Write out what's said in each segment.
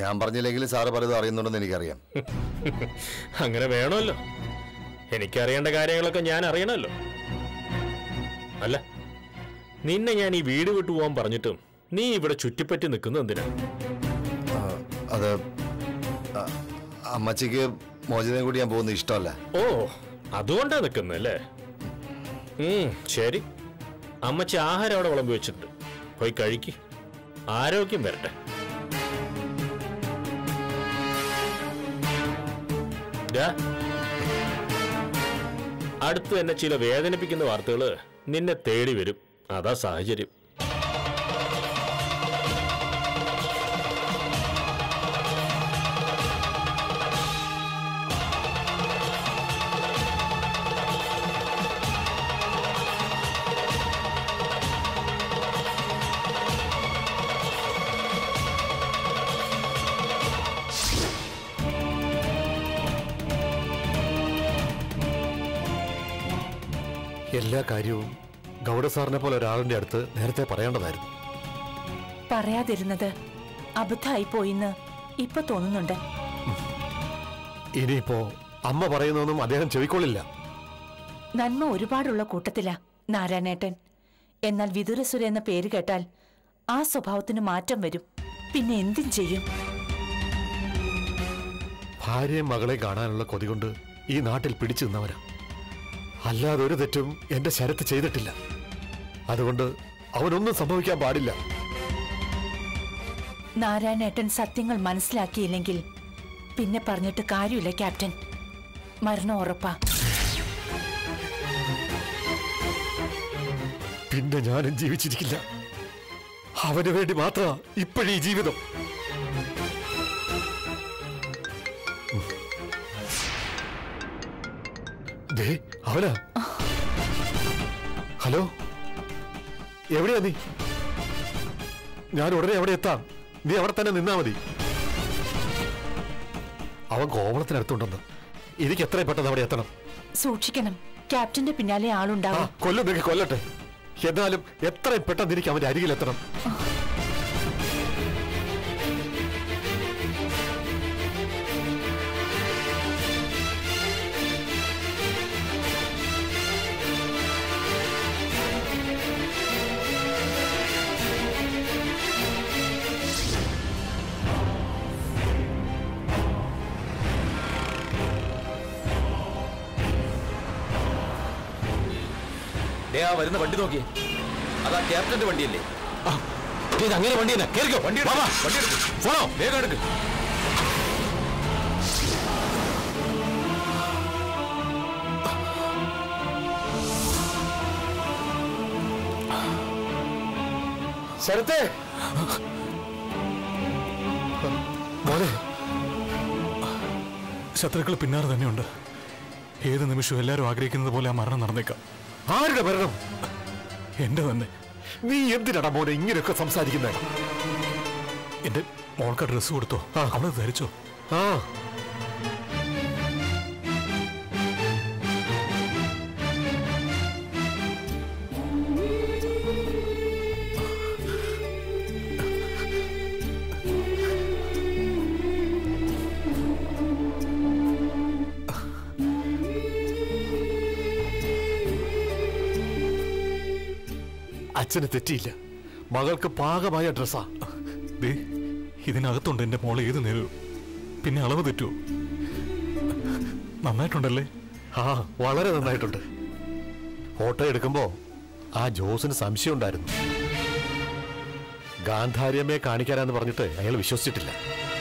ഞാൻ പറഞ്ഞില്ലെങ്കിൽ സാറ് പലതും അറിയുന്നുണ്ടെന്ന് എനിക്കറിയാം അങ്ങനെ വേണമല്ലോ എനിക്കറിയേണ്ട കാര്യങ്ങളൊക്കെ ഞാൻ അറിയണമല്ലോ അല്ല നിന്നെ ഞാൻ ഈ വീട് വിട്ടു പോകാൻ പറഞ്ഞിട്ടും നീ ഇവിടെ ചുറ്റിപ്പറ്റി നിൽക്കുന്നത് എന്തിനാ ആ, അത് ആ, അമ്മച്ചിക്ക് മോചിതം കൂടി ഞാൻ പോകുന്നത് ഇഷ്ടമല്ല ഓ അതുകൊണ്ടാ നിൽക്കുന്നത് അല്ലേ ഉം, ശരി അമ്മച്ചി ആഹാരം അവിടെ വിളമ്പി വെച്ചിട്ടുണ്ട് പോയി കഴിക്ക് ആരോഗ്യം വരട്ടെ ദാ, അടുത്ത് തന്നെ ചില വേദനിപ്പിക്കുന്ന വാർത്തകള് നിന്നെ തേടി വരും അതാ സാഹചര്യം എല്ലാ കാര്യവും ഗൗഡ സാറിനെ പോലെ ഒരാളിന്റെ അടുത്ത് നേരത്തെ പറയേണ്ടതായിരുന്നു പറയാതിരുന്നത് അബദ്ധമായി പോയിന്ന് ഇപ്പൊ തോന്നുന്നുണ്ട് ഇനിയിപ്പോ അമ്മ പറയുന്നൊന്നും അദ്ദേഹം ചെവിക്കൊള്ളില്ല നന്മ ഒരുപാടുള്ള കൂട്ടത്തിലാ നാരായണേട്ടൻ എന്നാൽ വിതുരസുര എന്ന പേര് കേട്ടാൽ ആ സ്വഭാവത്തിന് മാറ്റം വരും പിന്നെ എന്തും ചെയ്യും ഭാര്യയും മകളെ കാണാനുള്ള കൊതി കൊണ്ട് ഈ നാട്ടിൽ പിടിച്ചു നിന്നവരാ അല്ലാതെ ഒരു തെറ്റും എന്റെ ശരത്ത് ചെയ്തിട്ടില്ല അതുകൊണ്ട് അവനൊന്നും സംഭവിക്കാൻ പാടില്ല നാരായണേട്ടൻ സത്യങ്ങൾ മനസ്സിലാക്കിയില്ലെങ്കിൽ പിന്നെ പറഞ്ഞിട്ട് കാര്യമില്ല ക്യാപ്റ്റൻ മരണം ഉറപ്പാ പിന്നെ ഞാനും ജീവിച്ചിരിക്കില്ല അവന് വേണ്ടി മാത്ര ഇപ്പോഴീ ജീവിതം ഉം. ദേ, അവനാ ഹലോ എവിടെയാ നീ ഞാൻ ഉടനെ അവിടെ എത്താം നീ അവിടെ തന്നെ നിന്നാ മതി അവൻ കോവളത്തിനടുത്തുണ്ടെന്ന് എനിക്ക് എത്രയും പെട്ടെന്ന് അവിടെ എത്തണം സൂക്ഷിക്കണം ക്യാപ്റ്റന്റെ പിന്നാലെ ആ ആളുണ്ടാവും കൊല്ലുന്നെങ്കിൽ കൊല്ലട്ടെ എന്നാലും എത്രയും പെട്ടെന്ന് എനിക്ക് അവന്റെ അരികിലെത്തണം ദേ ആ വരുന്ന വണ്ടി നോക്കി അതാ ക്യാപ്റ്റന്റെ വണ്ടിയല്ലേ ഇത് അങ്ങനെ വണ്ടി തന്നെ കേറിക്കോ വണ്ടി എടുക്ക്. വണ്ടി എടുക്ക്. പോണോ വേഗം എടുക്ക് ശരത്തെ മോനെ ശത്രുക്കൾ പിന്നാലെ തന്നെയുണ്ട് ഏത് നിമിഷവും എല്ലാവരും ആഗ്രഹിക്കുന്നത് പോലെ ആ മരണം നടന്നേക്കാം ആരുടെ ഭരണം എന്റെ തന്നെ നീ എന്തിനാടാ മോനെ ഇങ്ങനെയൊക്കെ സംസാരിക്കുന്നത് എന്റെ മോൾക്ക് ഡ്രസ്സ് കൊടുത്തോ ആ. അവളത് ധരിച്ചോ ആ അച്ഛന് തെറ്റിയില്ല മകൾക്ക് പാകമായ ഡ്രസ്സാ ദേ ഇതിനകത്തുണ്ട് എന്റെ മോളെ ഏത് നേരവും പിന്നെ അളവ് തെറ്റുമോ നന്നായിട്ടുണ്ടല്ലേ ആ വളരെ നന്നായിട്ടുണ്ട് ഫോട്ടോ എടുക്കുമ്പോ ആ ജോസിന് സംശയം ഉണ്ടായിരുന്നു ഗാന്ധാരിയമ്മയെ കാണിക്കാനാന്ന് പറഞ്ഞിട്ട് അയാൾ വിശ്വസിച്ചിട്ടില്ല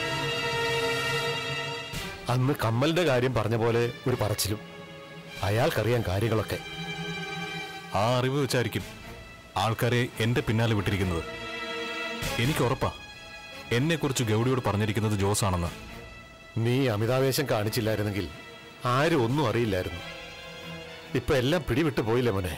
അന്ന് കമ്മലിന്റെ കാര്യം പറഞ്ഞ പോലെ ഒരു പറച്ചിലും അയാൾക്കറിയാം കാര്യങ്ങളൊക്കെ ആ അറിവ് വെച്ചായിരിക്കും ആൾക്കാരെ എന്റെ പിന്നാലെ വിട്ടിരിക്കുന്നത് എനിക്ക് ഉറപ്പാ എന്നെക്കുറിച്ച് ഗൗഡിയോട് പറഞ്ഞിരിക്കുന്നത് ജോസ് ആണെന്ന് നീ അമിതാവേശം കാണിച്ചില്ലായിരുന്നെങ്കിൽ ആരും ഒന്നും അറിയില്ലായിരുന്നു ഇപ്പൊ എല്ലാം പിടിവിട്ടു പോയില്ലേ മോനെ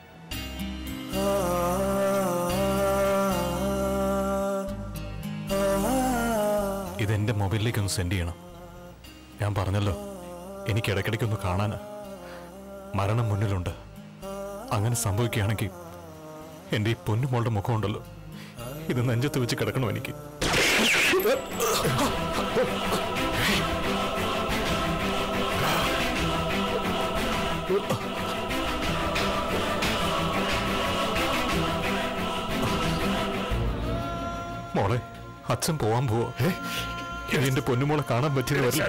ഇതെന്റെ മൊബൈലിലേക്ക് ഒന്ന് സെൻഡ് ചെയ്യണം ഞാൻ പറഞ്ഞല്ലോ എനിക്ക് ഇടയ്ക്കിടയ്ക്കൊന്ന് കാണാനാ മരണം മുന്നിലുണ്ട് അങ്ങനെ സംഭവിക്കുകയാണെങ്കിൽ എൻ്റെ ഈ പൊന്നുമോളുടെ മുഖമുണ്ടല്ലോ ഇത് നെഞ്ചത്ത് വെച്ച് കിടക്കണം എനിക്ക് മോളെ അച്ഛൻ പോവാൻ പോവോ ഇനി എന്റെ പൊന്നുമോളെ കാണാൻ പറ്റിയത് വരില്ല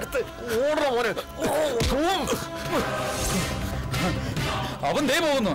അവൻ ദേ പോകുന്നു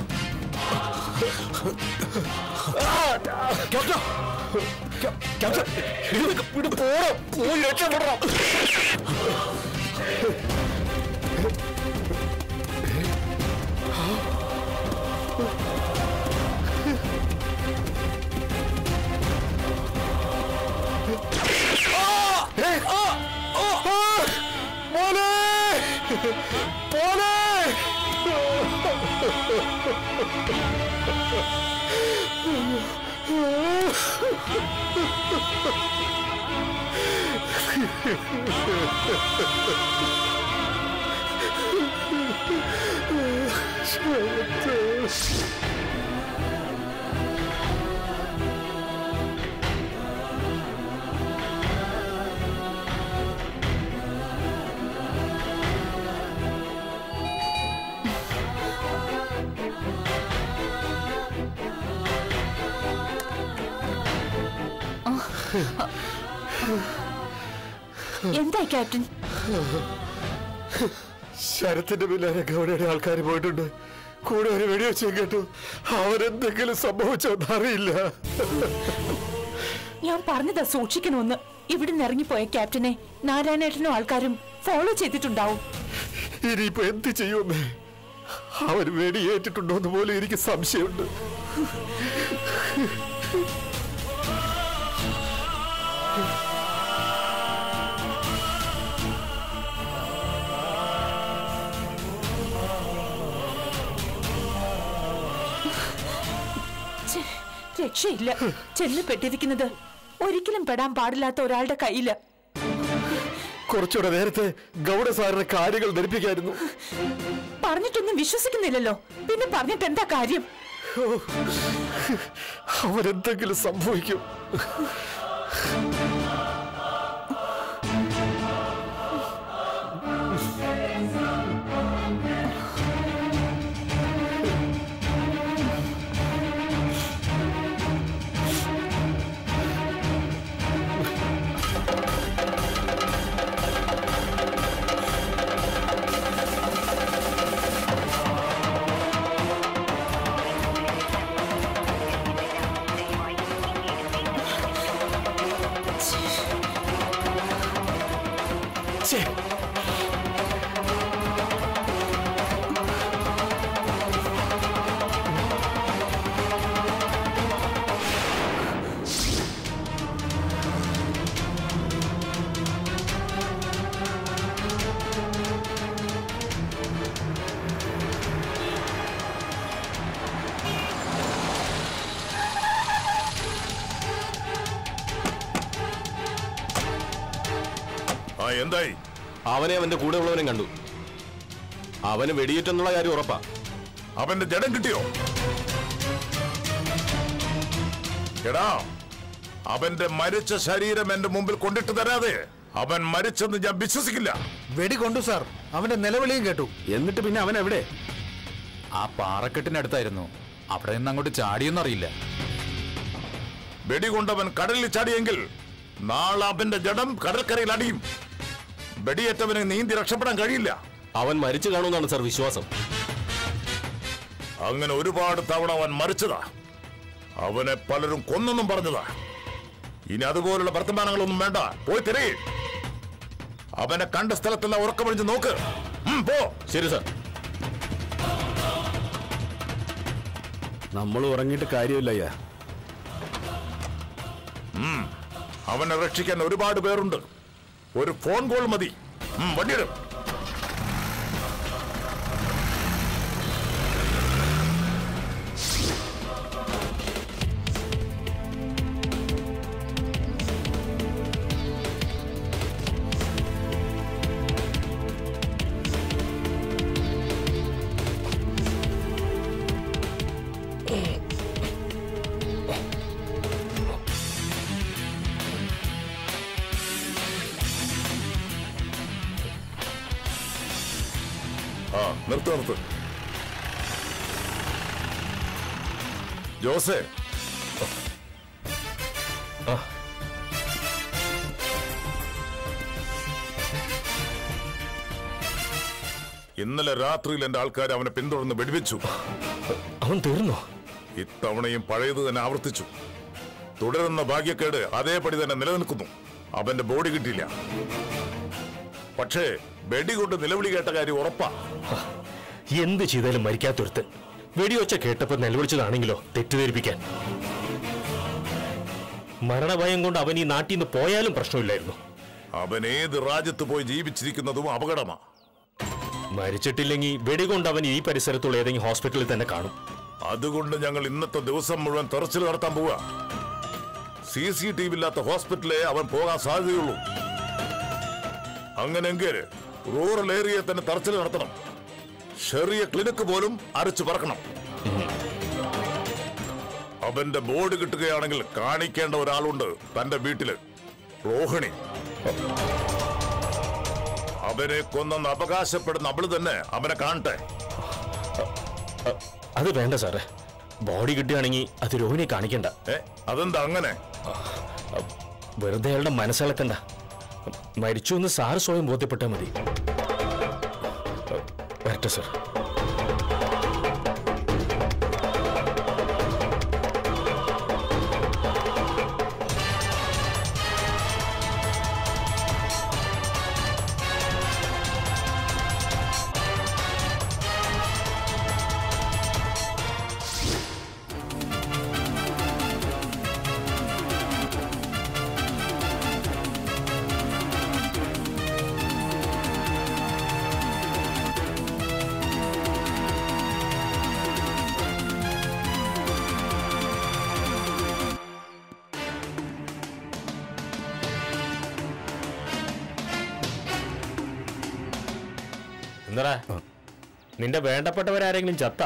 എന്തായി ക്യാപ്റ്റൻ ശരത്തിന്റെ പിന്നാലെ ഗൗഡയുടെ ആൾക്കാർ പോയിട്ടുണ്ട് കൂടെ ഒരു വെടിവെച്ചും കേട്ടു അവരെന്തെങ്കിലും സംഭവിച്ചോന്ന് അറിയില്ല ഞാൻ പറഞ്ഞതാ സൂക്ഷിക്കണമെന്ന് ഇവിടുന്ന് ഇറങ്ങിപ്പോയ ക്യാപ്റ്റനെ നാരായണേട്ടനും ആൾക്കാരും ഫോളോ ചെയ്തിട്ടുണ്ടാവും ഇനിയിപ്പോ എന്ത് ചെയ്യുമെന്ന് അവർ വെടിയേറ്റിട്ടുണ്ടോന്ന് പോലും എനിക്ക് സംശയമുണ്ട് ഛെ, രക്ഷയില്ല ചെന്ന് പെട്ടിരിക്കുന്നത് ഒരിക്കലും പെടാൻ പാടില്ലാത്ത ഒരാളുടെ കയ്യില് കുറച്ചുകൂടെ നേരത്തെ ഗൗഡ സാറിന്റെ കാര്യങ്ങൾ ധരിപ്പിക്കായിരുന്നു പറഞ്ഞിട്ടൊന്നും വിശ്വസിക്കുന്നില്ലല്ലോ പിന്നെ പറഞ്ഞിട്ട് എന്താ കാര്യം അവരെന്തെങ്കിലും സംഭവിക്കും ഛേ, ആ എന്തായി അവനെ അവന്റെ കൂടെ ഉള്ളവനും കണ്ടു അവന് വെടിയേറ്റെന്നുള്ള കാര്യം ഉറപ്പാ അവന്റെ ജഡം കിട്ടിയോ എടാ അവന്റെ മരിച്ച ശരീരം എന്റെ മുമ്പിൽ കൊണ്ടിട്ട് തരാതെ അവൻ മരിച്ചെന്ന് ഞാൻ വിശ്വസിക്കില്ല വെടി കൊണ്ടു സാർ അവന്റെ നിലവിളിയും കേട്ടു എന്നിട്ട് പിന്നെ അവൻ എവിടെ ആ പാറക്കെട്ടിനടുത്തായിരുന്നു അവിടെ നിന്ന് അങ്ങോട്ട് ചാടിയൊന്നറിയില്ല വെടികൊണ്ടവൻ കടലിൽ ചാടിയെങ്കിൽ നാളെ അവന്റെ ജഡം കടൽക്കരയിൽ അടിയും വെടിയേറ്റവന് നീന്തി രക്ഷപ്പെടാൻ കഴിയില്ല അവൻ മരിച്ചു കാണുമെന്നാണ് സാർ വിശ്വാസം അങ്ങനെ ഒരുപാട് തവണ അവൻ മരിച്ചതാ അവനെ പലരും കൊന്നെന്നും പറഞ്ഞതാ ഇനി അതുപോലുള്ള വർത്തമാനങ്ങളൊന്നും വേണ്ട പോയി തിരയെ അവനെ കണ്ട സ്ഥലത്തെല്ലാം ഉറക്കമണിച്ച് നോക്ക് ഉം, പോ ശരി സാർ നമ്മൾ ഉറങ്ങിയിട്ട് കാര്യമില്ല അവനെ രക്ഷിക്കാൻ ഒരുപാട് പേരുണ്ട് ഒരു ഫോൺ കോൾ മതി ഉം, വണ്ടിയിടും നിർത്ത് നിർത്ത് ജോസേ ഇന്നലെ രാത്രിയിൽ എന്റെ ആൾക്കാർ അവനെ പിന്തുടർന്ന് വെടിവെച്ചു അവൻ തീർന്നോ ഇത്തവണയും പഴയത് തന്നെ ആവർത്തിച്ചു തുടരുന്ന ഭാഗ്യക്കേട് അതേപടി തന്നെ നിലനിൽക്കുന്നു അവന്റെ ബോഡി കിട്ടിയില്ല പക്ഷേ വെടികൊണ്ട് നിലവിളി കേട്ട കാര്യം ഉറപ്പാ എന്ത് ചെയ്താലും മരിക്കാത്തൊരുത്തൻ വെടിയൊച്ച കേട്ടപ്പോ നിലവിളിച്ചതാണെങ്കിലോ തെറ്റിദ്ധരിപ്പിക്കാൻ മരണഭയം കൊണ്ട് അവൻ ഈ നാട്ടിൽ നിന്ന് പോയാലും പ്രശ്നമില്ലായിരുന്നു അവൻ ഏത് രാജ്യത്ത് പോയി ജീവിച്ചിരിക്കുന്നതും അപകടമാ മരിച്ചിട്ടില്ലെങ്കിൽ വെടികൊണ്ട് അവൻ ഈ പരിസരത്തുള്ള ഏതെങ്കിലും ഹോസ്പിറ്റലിൽ തന്നെ കാണും അതുകൊണ്ട് ഞങ്ങൾ ഇന്നത്തെ ദിവസം മുഴുവൻ തെറച്ചിൽ നടത്താൻ പോവുക സി സി ടി വി ഇല്ലാത്ത ഹോസ്പിറ്റലേ അവൻ പോകാൻ സാധ്യതയുള്ളൂ അങ്ങനെങ്കിൽ റൂറൽ ഏരിയയിൽ തന്നെ തെറച്ചിൽ നടത്തണം ചെറിയ ക്ലിനിക്ക് പോലും അരച്ചു പറക്കണം അവന്റെ ബോർഡ് കിട്ടുകയാണെങ്കിൽ കാണിക്കേണ്ട ഒരാളുണ്ട് തന്റെ വീട്ടില് റോഹിണി അവനെ കൊന്നെന്ന് അവകാശപ്പെടുന്ന അവള് തന്നെ അവനെ കാണട്ടെ അത് വേണ്ട സാറേ ബോഡി കിട്ടുകയാണെങ്കിൽ അത് രോഹിണിയെ കാണിക്കണ്ട ഏ അതെന്താ അങ്ങനെ വെറുതെ അയാളുടെ മനസ്സിളക്കണ്ട മരിച്ചു എന്ന് സാറ് സ്വയം ബോധ്യപ്പെട്ടാൽ മതി വരട്ടെ സാർ എന്താ നിന്റെ വേണ്ടപ്പെട്ടവരാരെങ്കിലും ചത്ത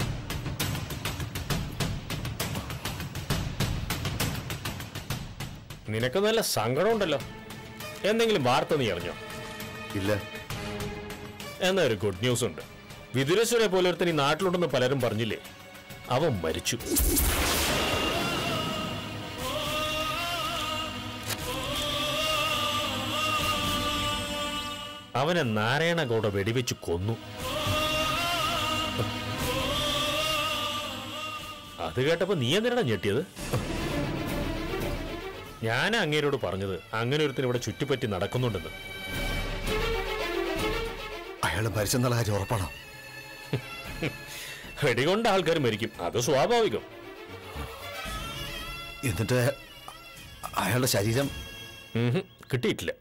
നിനക്ക് നല്ല സങ്കടമുണ്ടല്ലോ എന്തെങ്കിലും വാർത്ത നീ അറിഞ്ഞോ ഇല്ല എന്നാ ഒരു ഗുഡ് ന്യൂസ് ഉണ്ട് വിതുരശ്വരെ പോലെ ഒരുത്തൻ ഈ നാട്ടിലുണ്ടെന്ന് പലരും പറഞ്ഞില്ലേ അവൻ മരിച്ചു അവനെ നാരായണഗൗഡ വെടിവെച്ച് കൊന്നു അത് കേട്ടപ്പോ നീ എന്തിനാണ് ഞെട്ടിയത് ഞാൻ അങ്ങേരോട് പറഞ്ഞത് അങ്ങനെ ഒരുത്തിന് ഇവിടെ ചുറ്റിപ്പറ്റി നടക്കുന്നുണ്ടെന്ന് അയാൾ മരിച്ചെന്നുള്ള കാര്യം ഉറപ്പാണോ വെടികൊണ്ട ആൾക്കാർ മരിക്കും അത് സ്വാഭാവികം എന്നിട്ട് അയാളുടെ ശരീരം ഉഹും, കിട്ടിയിട്ടില്ല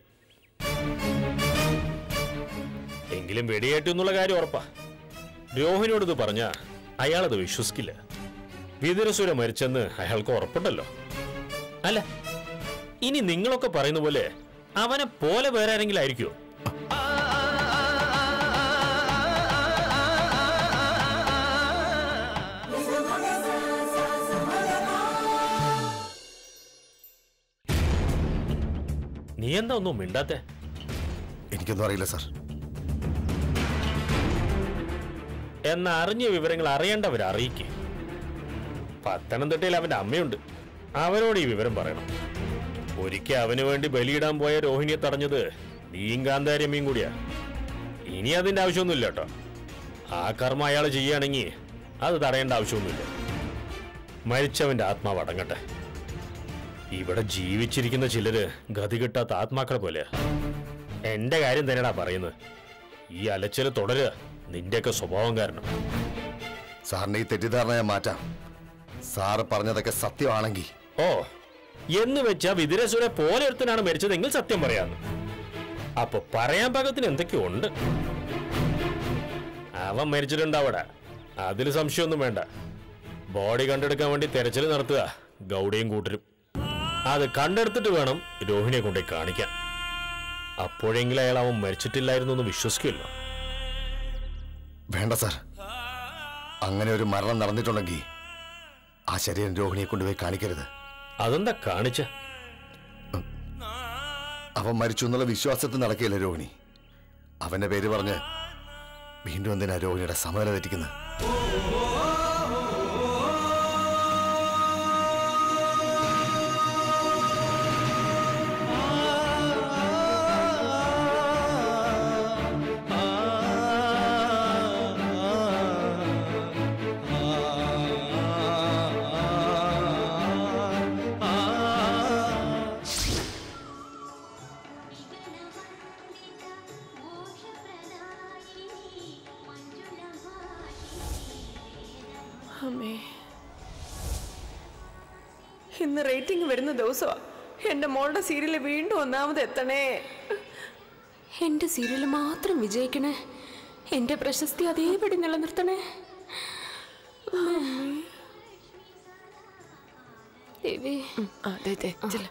എങ്കിലും വെടിയേറ്റു എന്നുള്ള കാര്യം ഉറപ്പാ രോഹിണിയോട് ഇത് പറഞ്ഞ അയാളത് വിശ്വസിക്കില്ല വിതുരസുര മരിച്ചെന്ന് അയാൾക്ക് ഉറപ്പുണ്ടല്ലോ അല്ല ഇനി നിങ്ങളൊക്കെ പറയുന്ന പോലെ അവനെ പോലെ വേറെ ആരെങ്കിലും ആയിരിക്കുമോ നീ എന്താ ഒന്നും മിണ്ടാത്തെ എനിക്കൊന്നും അറിയില്ല സാർ എന്ന അറിഞ്ഞ വിവരങ്ങൾ അറിയേണ്ടവർ അറിയിക്കേ പത്തനംതിട്ടയിൽ അവന്റെ അമ്മയുണ്ട് അവനോട് ഈ വിവരം പറയണം ഒരിക്കൽ അവന് വേണ്ടി ബലിയിടാൻ പോയ രോഹിണിയെ തടഞ്ഞത് നീയും കാന്താരമ്യയും കൂടിയാ ഇനി അതിന്റെ ആവശ്യമൊന്നുമില്ല കേട്ടോ ആ കർമ്മം അയാൾ ചെയ്യുകയാണെങ്കിൽ അത് തടയേണ്ട ആവശ്യമൊന്നുമില്ല മരിച്ചവന്റെ ആത്മാവ് അടങ്ങട്ടെ ഇവിടെ ജീവിച്ചിരിക്കുന്ന ചിലര് ഗതി കിട്ടാത്ത ആത്മാക്കളെ പോലെയാ എന്റെ കാര്യം തന്നെയാ പറയുന്നത് ഈ അലച്ചില് തുടരുക നിന്റെയൊക്കെ സ്വഭാവം കാരണം സാറിന്റെ ഈ തെറ്റിദ്ധാരണ ഞാൻ മാറ്റാം സാറ് പറഞ്ഞതൊക്കെ സത്യമാണെങ്കിൽ ഓ എന്ന് വെച്ചാ വിതുരസുരെ പോലെ ഒരുത്തനാണ് മരിച്ചതെങ്കിൽ സത്യം പറയാന്ന് അപ്പൊ പറയാൻ പാകത്തിന് എന്തൊക്കെയോ ഉണ്ട് അവൻ മരിച്ചിട്ടുണ്ടാവടാ അതിൽ സംശയമൊന്നും വേണ്ട ബോഡി കണ്ടെടുക്കാൻ വേണ്ടി തെരച്ചിൽ നടത്തുക ഗൗഡയും കൂട്ടരും അത് കണ്ടെടുത്തിട്ട് വേണം രോഹിണിയെ കൊണ്ടേ കാണിക്കാൻ അപ്പോഴെങ്കിലും അയാൾ അവൻ മരിച്ചിട്ടില്ലായിരുന്നു എന്ന് വിശ്വസിക്കുമല്ലോ വേണ്ട സാർ അങ്ങനെ ഒരു മരണം നടന്നിട്ടുണ്ടെങ്കിൽ ആ ശരീരം രോഹിണിയെ കൊണ്ടുപോയി കാണിക്കരുത് അതെന്താ കാണിച്ച അവൻ മരിച്ചു എന്നുള്ള വിശ്വാസത്തിൽ നടക്കുകയല്ലേ രോഹിണി അവന്റെ പേര് പറഞ്ഞ് വീണ്ടും എന്തിനാ രോഹിണിയുടെ സമനില തെറ്റിക്കുന്നത് അമ്മേ ഇന്ന് റേറ്റിംഗ് വരുന്ന ദിവസമാ എന്റെ മോളുടെ സീരിയല് വീണ്ടും ഒന്നാമത് എത്തണേ എന്റെ സീരിയൽ മാത്രം വിജയിക്കണേ എന്റെ പ്രശസ്തി അതേപടി നിലനിർത്തണേ ദേവി അതെ അതെ ചെല്ല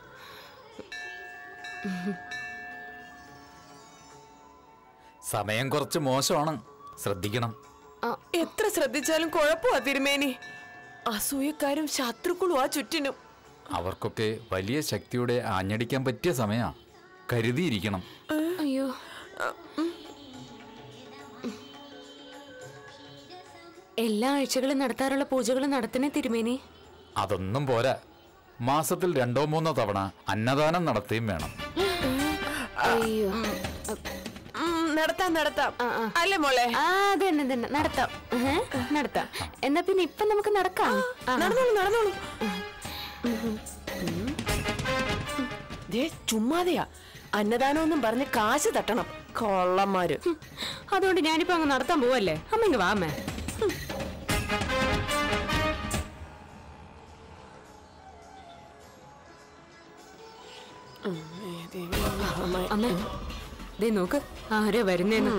സമയം കുറച്ച് മോശമാണ് ശ്രദ്ധിക്കണം എത്ര ശ്രദ്ധിച്ചാലും കുഴപ്പമാ തിരുമേനി അസൂയക്കാരും ശത്രുക്കളും ആ ചുറ്റിനും അവർക്കൊക്കെ വലിയ ശക്തിയോടെ ആഞ്ഞടിക്കാൻ പറ്റിയ സമയാ കരുതിയിരിക്കണം അയ്യോ എല്ലാ ആഴ്ചകളും നടത്താറുള്ള പൂജകൾ നടത്തണേ തിരുമേനി അതൊന്നും പോരാ മാസത്തിൽ രണ്ടോ മൂന്നോ തവണ അന്നദാനം നടത്തുകയും വേണം അയ്യോ ഉം, നടത്താം നടത്താം അല്ലേ മോളെ ആ അതന്നെ തന്നെ നടത്താം ഏഹ്, നടത്താം എന്നാ പിന്നെ ഇപ്പൊ നമുക്ക് നടക്കാം ആ. നടന്നോളൂ നടന്നോളൂ ദേ ചുമ്മാതെയാ അന്നദാനമൊന്നും പറഞ്ഞ് കാശ് തട്ടണം കൊള്ളന്മാര് അതുകൊണ്ട് ഞാനിപ്പോ അങ്ങ് നടത്താൻ പോവല്ലേ അമ്മ ഇങ്ങ് വാ അമ്മേ അമ്മേ ദേ നോക്ക് ആരാ വരുന്നേന്ന്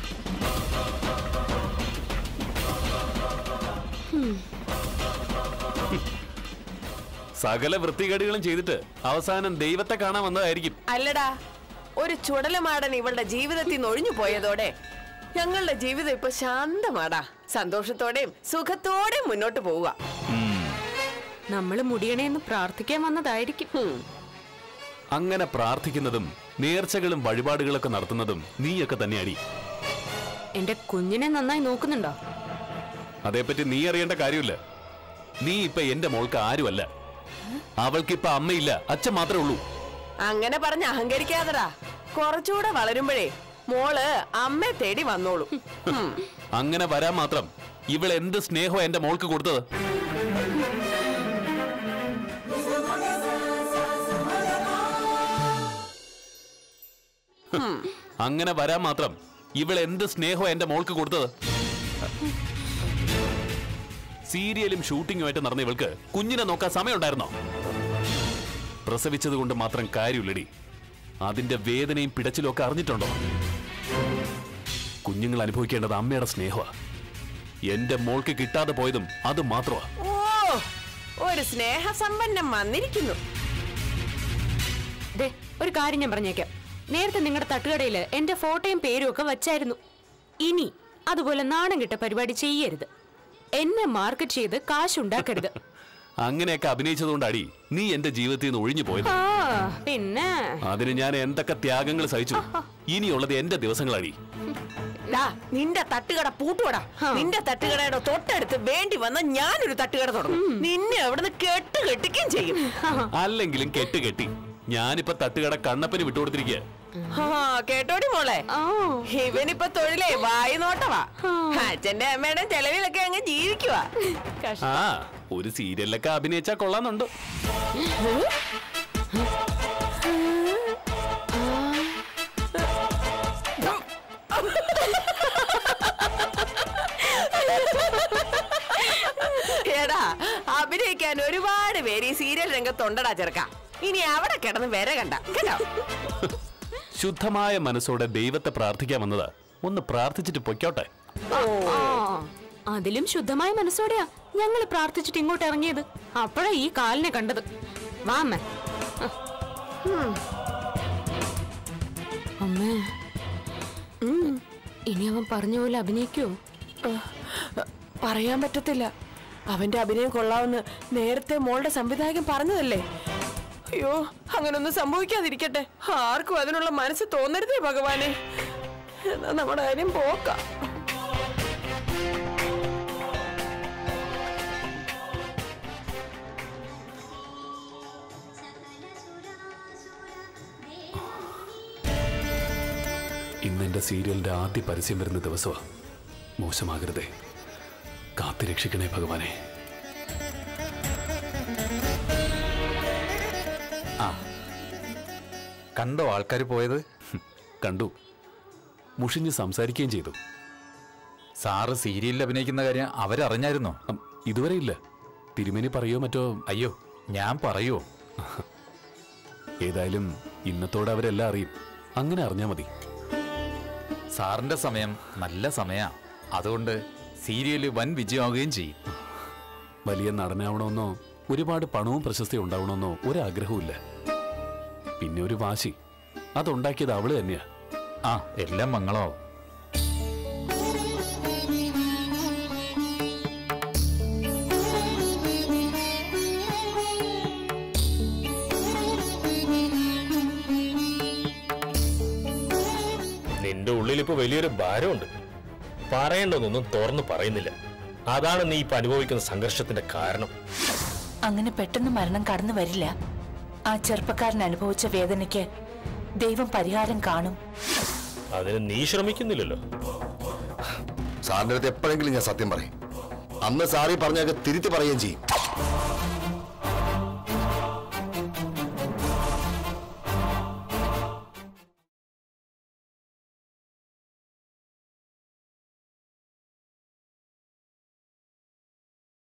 സകല വൃത്തികേടുകളും ചെയ്തിട്ട് അവസാനം ദൈവത്തെ കാണാൻ വന്നതായിരിക്കും അല്ലടാ ഒരു ചുടലമാടൻ ഇവളുടെ ജീവിതത്തിൽ നിന്ന് ഒഴിഞ്ഞു പോയതോടെ ഞങ്ങളുടെ ജീവിതം ഇപ്പൊ ശാന്തമാടാ സന്തോഷത്തോടെയും സുഖത്തോടെയും മുന്നോട്ട് പോവുക നമ്മള് മുടിയണേന്ന് പ്രാർത്ഥിക്കാൻ വന്നതായിരിക്കും അങ്ങനെ പ്രാർത്ഥിക്കുന്നതും നേർച്ചകളും വഴിപാടുകളൊക്കെ നടത്തുന്നതും നീയൊക്കെ തന്നെയാടി എന്റെ കുഞ്ഞിനെ നന്നായി നോക്കുന്നുണ്ടോ അതേപ്പറ്റി നീ അറിയേണ്ട കാര്യമില്ല നീ ഇപ്പൊ എന്റെ മോൾക്ക് ആരുമല്ല അവൾക്കിപ്പൊ അമ്മയില്ല അച്ഛൻ മാത്രമേ ഉള്ളൂ അങ്ങനെ പറഞ്ഞ് അഹങ്കരിക്കാതടാ കുറച്ചുകൂടെ വളരുമ്പോഴേ മോള് അമ്മയെ തേടി വന്നോളൂ ഉം. അങ്ങനെ വരാൻ മാത്രം ഇവൾ എന്ത് സ്നേഹം എന്റെ മോൾക്ക് കൊടുത്തത് ഹും. അങ്ങനെ വരാൻ മാത്രം ഇവൾ എന്ത് സ്നേഹം എന്റെ മോൾക്ക് കൊടുത്തത് സീരിയലും ഷൂട്ടിങ്ങുമായിട്ട് നടന്ന ഇവൾക്ക് കുഞ്ഞിനെ നോക്കാൻ സമയമുണ്ടായിരുന്നോ പ്രസവിച്ചത് കൊണ്ട് മാത്രം കാര്യമില്ലടി അതിന്റെ വേദനയും പിടച്ചിലും ഒക്കെ അറിഞ്ഞിട്ടുണ്ടോ കുഞ്ഞുങ്ങൾ അനുഭവിക്കേണ്ടത് അമ്മയുടെ സ്നേഹമാണ് എന്റെ മോൾക്ക് കിട്ടാതെ പോയതും അത് മാത്രമാ ഓ ഒരു സ്നേഹസമ്പന്നം വന്നിരിക്കുന്നു ദേ ഒരു കാര്യം ഞാൻ പറഞ്ഞേക്കാം നേരത്തെ നിങ്ങളുടെ തട്ടുകടയില് എന്റെ ഫോട്ടോയും പേരും ഒക്കെ വച്ചായിരുന്നു ഇനി അതുപോലെ നാണം കിട്ട പരിപാടി ചെയ്യരുത് എന്നെ മാർക്കറ്റ് ചെയ്ത് കാശുണ്ടാക്കരുത് അങ്ങനെയൊക്കെ അഭിനയിച്ചതുകൊണ്ടാടി നീ എന്റെ ജീവിതത്തിൽ നിന്ന് ഒഴിഞ്ഞു പോയത് ആ പിന്നെ അതിന് ഞാൻ എന്തൊക്കെ ത്യാഗങ്ങൾ സഹിച്ചു ഇനിയുള്ളത് എന്റെ ദിവസങ്ങളാടി ഡാ നിന്റെ തട്ടുകട പൂട്ടുവടാ നിന്റെ തട്ടുകടയുടെ തൊട്ടടുത്ത് വേണ്ടി വന്ന ഞാനൊരു തട്ടുകട തുടങ്ങും നിന്നെ അവിടുന്ന് കെട്ട് കെട്ടിക്കുകയും ചെയ്യും അല്ലെങ്കിലും കെട്ട് കെട്ടി ഞാനിപ്പോ തട്ടുകട കണ്ണപ്പന് വിട്ടുകൊടുത്തിരിക്കുക ആ കേട്ടോടി മോളെ ഇവനിപ്പൊ തൊഴിലേ വായി നോട്ടവാ അച്ഛന്റെ അമ്മയുടെ ചെലവിലൊക്കെ അങ്ങ് ജീവിക്കുവാ ആ ഒരു സീരിയലിലൊക്കെ അഭിനയിച്ചാ കൊള്ളാന്നുണ്ട് എടാ അഭിനയിക്കാൻ ഒരുപാട് പേര് ഈ സീരിയൽ രംഗത്തുണ്ടടാ ചെറുക്ക ഇനി അവിടെ കിടന്ന് വര കണ്ട കേട്ടോ ശുദ്ധമായ മനസ്സോടെ ദൈവത്തെ പ്രാർത്ഥിക്കാൻ വന്നതാ ഒന്ന് പ്രാർത്ഥിച്ചിട്ട് പൊയ്ക്കോട്ടെ ആ, അതിലും ശുദ്ധമായ മനസ്സോടെയാ ഞങ്ങൾ പ്രാർത്ഥിച്ചിട്ട് ഇങ്ങോട്ട് ഇറങ്ങിയത് അപ്പോഴാ ഈ കാലിനെ കണ്ടത് വാ അമ്മ അമ്മേ ഇനി അവൻ പറഞ്ഞ പോലെ അഭിനയിക്കോ പറയാൻ പറ്റത്തില്ല അവന്റെ അഭിനയം കൊള്ളാവുന്ന നേരത്തെ മോളുടെ സംവിധായകൻ പറഞ്ഞതല്ലേ അയ്യോ അങ്ങനൊന്നും സംഭവിക്കാതിരിക്കട്ടെ ആർക്കും അതിനുള്ള മനസ്സ് തോന്നരുതേ ഭഗവാനെ എന്നാ നമ്മുടെ കാര്യം പോക്കാം ഞങ്ങളുടെ സീരിയലിന്റെ ആദ്യ പരസ്യം വരുന്ന ദിവസമാണ് മോശമാകരുതേ കാത്തു രക്ഷിക്കണേ ഭഗവാനെ ആ കണ്ടോ ആൾക്കാർ പോയത് കണ്ടു മുഷിഞ്ഞ് സംസാരിക്കുകയും ചെയ്തു സാറ് സീരിയലിൽ അഭിനയിക്കുന്ന കാര്യം അവരറിഞ്ഞായിരുന്നോ അം, ഇതുവരെ ഇല്ല തിരുമേനി പറയോ മറ്റോ അയ്യോ ഞാൻ പറയോ ഏതായാലും ഇന്നത്തോടെ അവരെല്ലാം അറിയും അങ്ങനെ അറിഞ്ഞാൽ മതി സാറിന്റെ സമയം നല്ല സമയാ അതുകൊണ്ട് സീരിയല് വൻ വിജയമാവുകയും ചെയ്യും വലിയ നടനാവണമെന്നോ ഒരുപാട് പണവും പ്രശസ്തിയും ഉണ്ടാവണമെന്നോ ഒരാഗ്രഹവുമില്ല പിന്നെ ഒരു വാശി അതുണ്ടാക്കിയത് അവള് തന്നെയാ ആ എല്ലാം മംഗളമാവും നിന്റെ ഉള്ളിൽ ഇപ്പൊ വലിയൊരു ഭാരമുണ്ട് പറയേണ്ടതൊന്നും തുറന്നു പറയുന്നില്ല അതാണ് നീ ഇപ്പൊ അനുഭവിക്കുന്ന സംഘർഷത്തിന്റെ കാരണം അങ്ങനെ പെട്ടെന്ന് മരണം കടന്നു വരില്ല ആ ചെറുപ്പക്കാരൻ അനുഭവിച്ച വേദനയ്ക്ക് ദൈവം പരിഹാരം കാണും അതിന് നീ ശ്രമിക്കുന്നില്ലല്ലോ സാറിന്റെ അടുത്ത് എപ്പോഴെങ്കിലും ഞാൻ സത്യം പറയും അന്ന് സാറി പറഞ്ഞൊക്കെ തിരുത്തി പറയുകയും ചെയ്യും